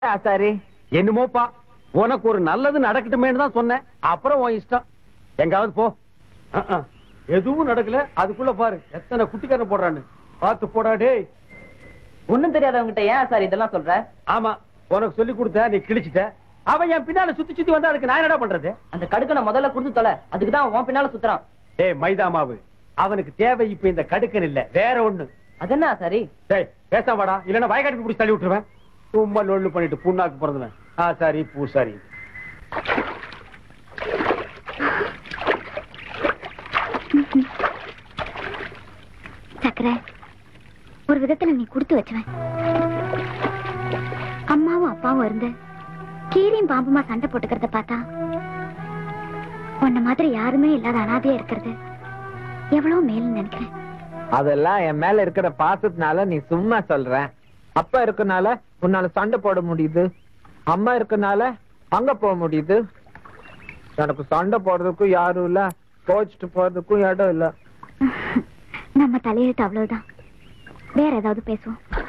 ஆசாரி என்னமோப்பா உனக்கு ஒரு நல்லது நடக்கட்டுமேன்னு தான் சொன்னேன் அப்புறம் உன் இஷ்டம் எங்காவது போ அஹ், அஹ். எதுவும் நடக்கல அதுக்குள்ள பாரு எத்தனை குட்டிக்காரன் போடுறான்னு பார்த்து போடா டேய் ஒண்ணும் தெரியாதவங்கிட்ட ஏன் ஆசாரி இதெல்லாம் சொல்ற ஆமா உனக்கு சொல்லி கொடுத்த நீ கிழிச்சிட்ட அவன் என் பின்னால சுத்தி சுத்தி வந்தா அதுக்கு நான் என்னடா பண்றது அந்த கடுக்கனை முதல்ல கொடுத்து தொலை அதுக்கு தான் உன் பின்னால சுத்துறான் டேய் மைதா மாவு அவனுக்கு தேவை இப்ப இந்த கடுக்கன் இல்ல வேற ஒண்ணு அது என்ன ஆசாரி டேய் பேசாம வாடா இல்லன்னா வயக்காட்டுக்கு பிடிச்சி தள்ளி விட்டுருவேன் சும்மா லொள்ளு பண்ணிட்டு புண்ணாக்கு பிறந்தவன் ஆ சாரி பூ சாரி சக்கரை ஒரு விதத்துல நீ கொடுத்து வச்சவன் அம்மாவும் அப்பாவும் இருந்து கீரியும் பாம்புமா சண்டை போட்டுக்கிறத பார்த்தா உன்ன மாதிரி யாருமே இல்லாத அனாதையா இருக்கிறது எவ்வளவு மேல்னு நினைக்கிறேன் அதெல்லாம் என் மேல இருக்கிற பாசத்தினால நீ சும்மா சொல்ற அப்பா இருக்கனால உன்னால சண்டை போட முடியுது அம்மா இருக்கனால அங்க போக முடியுது எனக்கு சண்டை போடுறதுக்கும் யாரும் இல்ல கோச்சிட்டு போறதுக்கும் இடம் இல்ல நம்ம தலையெழுத்து அவ்வளவுதான் வேற ஏதாவது பேசுவோம்